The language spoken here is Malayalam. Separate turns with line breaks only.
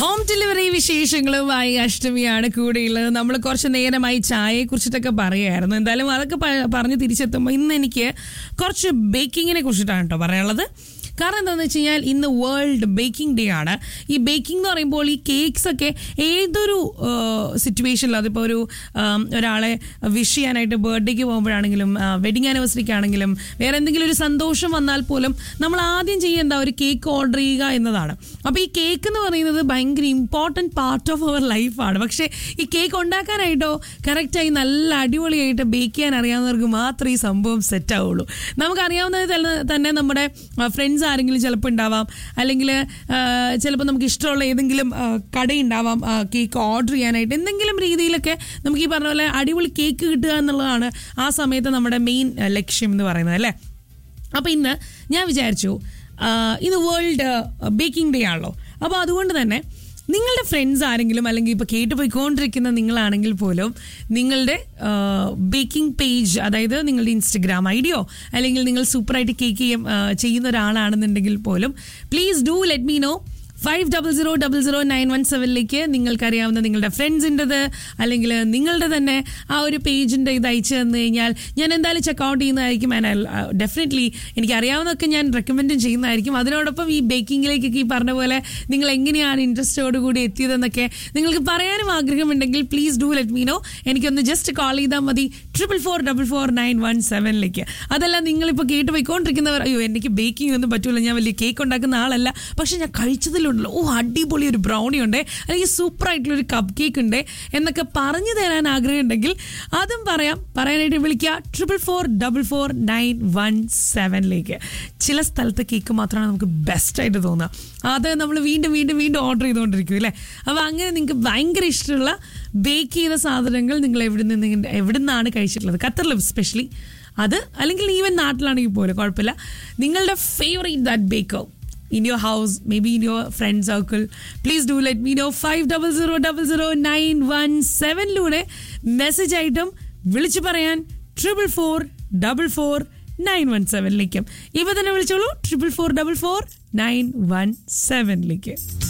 ഹോം ഡെലിവറി വിശേഷങ്ങളുമായി അഷ്ടമിയാണ് കൂടെയുള്ളത് നമ്മൾ കുറച്ച് നേരമായി ചായയെ കുറിച്ചിട്ടൊക്കെ പറയായിരുന്നു എന്തായാലും അതൊക്കെ പ- പറഞ്ഞ് തിരിച്ചെത്തുമ്പോൾ ഇന്ന് എനിക്ക് കുറച്ച് ബേക്കിങ്ങിനെ കുറിച്ചിട്ടാണ് കേട്ടോ പറയാനുള്ളത് കാരണം എന്താണെന്ന് വെച്ച് കഴിഞ്ഞാൽ ഇന്ന് വേൾഡ് ബേക്കിംഗ് ഡേ ആണ് ഈ ബേക്കിംഗ് എന്ന് പറയുമ്പോൾ ഈ കേക്ക്സ് ഒക്കെ ഏതൊരു സിറ്റുവേഷനിൽ അതിപ്പോൾ ഒരു ആം, ഒരാളെ വിഷ് ചെയ്യാനായിട്ട് ബർത്ത്ഡേക്ക് പോകുമ്പോഴാണെങ്കിലും വെഡിങ് ആനിവേഴ്സറിക്ക് ആണെങ്കിലും വേറെ എന്തെങ്കിലും ഒരു സന്തോഷം വന്നാൽ പോലും നമ്മൾ ആദ്യം ചെയ്യേണ്ട ഒരു കേക്ക് ഓർഡർ ചെയ്യുക എന്നതാണ് അപ്പോൾ ഈ കേക്ക് എന്ന് പറയുന്നത് ഭയങ്കര ഇമ്പോർട്ടൻറ്റ് പാർട്ട് ഓഫ് അവർ ലൈഫാണ് പക്ഷേ ഈ കേക്ക് ഉണ്ടാക്കാനായിട്ടോ കറക്റ്റായി നല്ല അടിപൊളിയായിട്ട് ബേക്ക് ചെയ്യാൻ അറിയാവുന്നവർക്ക് മാത്രമേ ഈ സംഭവം സെറ്റ് ആവുള്ളൂ നമുക്കറിയാവുന്നത് തന്നെ- തന്നെ നമ്മുടെ ഫ്രണ്ട്സ് ആരെങ്കിലും ചിലപ്പോൾ ഉണ്ടാവാം അല്ലെങ്കിൽ ചിലപ്പോൾ നമുക്ക് ഇഷ്ടമുള്ള ഏതെങ്കിലും ആ, കടയുണ്ടാവാം കേക്ക് ഓർഡർ ചെയ്യാനായിട്ട് എന്തെങ്കിലും രീതിയിലൊക്കെ നമുക്ക് ഈ പറഞ്ഞ പോലെ അടിപൊളി കേക്ക് കിട്ടുക എന്നുള്ളതാണ് ആ സമയത്ത് നമ്മുടെ മെയിൻ ലക്ഷ്യം എന്ന് പറയുന്നത് അല്ലേ അപ്പോൾ ഇന്ന് ഞാൻ വിചാരിച്ചു ആ, ഇന്ന് വേൾഡ് ബേക്കിംഗ് ഡേ ആണല്ലോ അപ്പോൾ അതുകൊണ്ട് തന്നെ നിങ്ങളുടെ ഫ്രണ്ട്സ് ആരെങ്കിലും അല്ലെങ്കിൽ ഇപ്പോൾ കേട്ട് പോയിക്കൊണ്ടിരിക്കുന്ന നിങ്ങളാണെങ്കിൽ പോലും നിങ്ങളുടെ ബേക്കിംഗ് പേജ് അതായത് നിങ്ങളുടെ ഇൻസ്റ്റഗ്രാം ഐഡിയോ അല്ലെങ്കിൽ നിങ്ങൾ സൂപ്പറായിട്ട് കേക്ക് ചെയ്യും ആ, ചെയ്യുന്ന ഒരാളാണെന്നുണ്ടെങ്കിൽ പോലും please do let me know five double zero double zero nine one സെവനിലേക്ക് നിങ്ങൾക്കറിയാവുന്ന നിങ്ങളുടെ ഫ്രണ്ട്സിൻ്റെത് അല്ലെങ്കിൽ നിങ്ങളുടെ തന്നെ ആ ഒരു പേജിൻ്റെ ഇത് അയച്ചു തന്നു കഴിഞ്ഞാൽ ഞാൻ എന്തായാലും ചെക്കൗട്ട് ചെയ്യുന്നതായിരിക്കും ആൻഡ് ഡെഫിനറ്റ്ലി എനിക്ക് അറിയാവുന്നതൊക്കെ ഞാൻ റെക്കമെൻഡും ചെയ്യുന്നതായിരിക്കും അതിനോടൊപ്പം ഈ ബേക്കിങ്ങിലേക്കൊക്കെ ഈ പറഞ്ഞ പോലെ നിങ്ങൾ എങ്ങനെയാണ് ഇൻട്രസ്റ്റോട് കൂടി എത്തിയതെന്നൊക്കെ നിങ്ങൾക്ക് പറയാനും ആഗ്രഹമുണ്ടെങ്കിൽ please do let me know എനിക്കൊന്ന് ജസ്റ്റ് കോൾ ചെയ്താൽ മതി triple four double four nine one സെവനിലേക്ക് അതല്ല നിങ്ങളിപ്പോൾ കേട്ട് പോയിക്കൊണ്ടിരിക്കുന്നവർ അയ്യോ എനിക്ക് ബേക്കിംഗ് ഒന്നും പറ്റൂല ഞാൻ വലിയ കേക്ക് ഉണ്ടാക്കുന്ന ആളല്ല പക്ഷെ ഞാൻ കഴിച്ചതിലുണ്ടല്ലോ ഓ അടിപൊളി ഒരു ബ്രൗണി ഉണ്ട് അല്ലെങ്കിൽ സൂപ്പർ ആയിട്ടുള്ള ഒരു കപ്പ് കേക്ക് ഉണ്ട് എന്നൊക്കെ പറഞ്ഞു തരാൻ ആഗ്രഹമുണ്ടെങ്കിൽ അതും പറയാം പറയാനായിട്ട് വിളിക്കുക triple four double four nine one സെവനിലേക്ക് ചില സ്ഥലത്തെ കേക്ക് മാത്രമാണ് നമുക്ക് ബെസ്റ്റായിട്ട് തോന്നുക അത് നമ്മൾ വീണ്ടും വീണ്ടും വീണ്ടും ഓർഡർ ചെയ്തുകൊണ്ടിരിക്കും അല്ലേ അപ്പോൾ അങ്ങനെ നിങ്ങൾക്ക് ഭയങ്കര ഇഷ്ടമുള്ള ബേക്ക് ചെയ്ത സാധനങ്ങൾ നിങ്ങൾ എവിടെ നിന്ന് എവിടെ നിന്നാണ് കഴിച്ചിട്ടുള്ളത് ഖത്തറിൽ സ്പെഷ്യലി അത് അല്ലെങ്കിൽ ഈവൻ നാട്ടിലാണെങ്കിൽ പോലും കുഴപ്പമില്ല നിങ്ങളുടെ favourite that baker in your house, maybe in your friend circle, please do let me know. Five double zero double zero nine one സെവനിലൂടെ മെസ്സേജ് ആയിട്ടും വിളിച്ചു പറയാൻ triple four double four nine one സെവനിലേക്കും ഇപ്പൊ തന്നെ വിളിച്ചോളൂ triple four double four nine one സെവനിലേക്ക്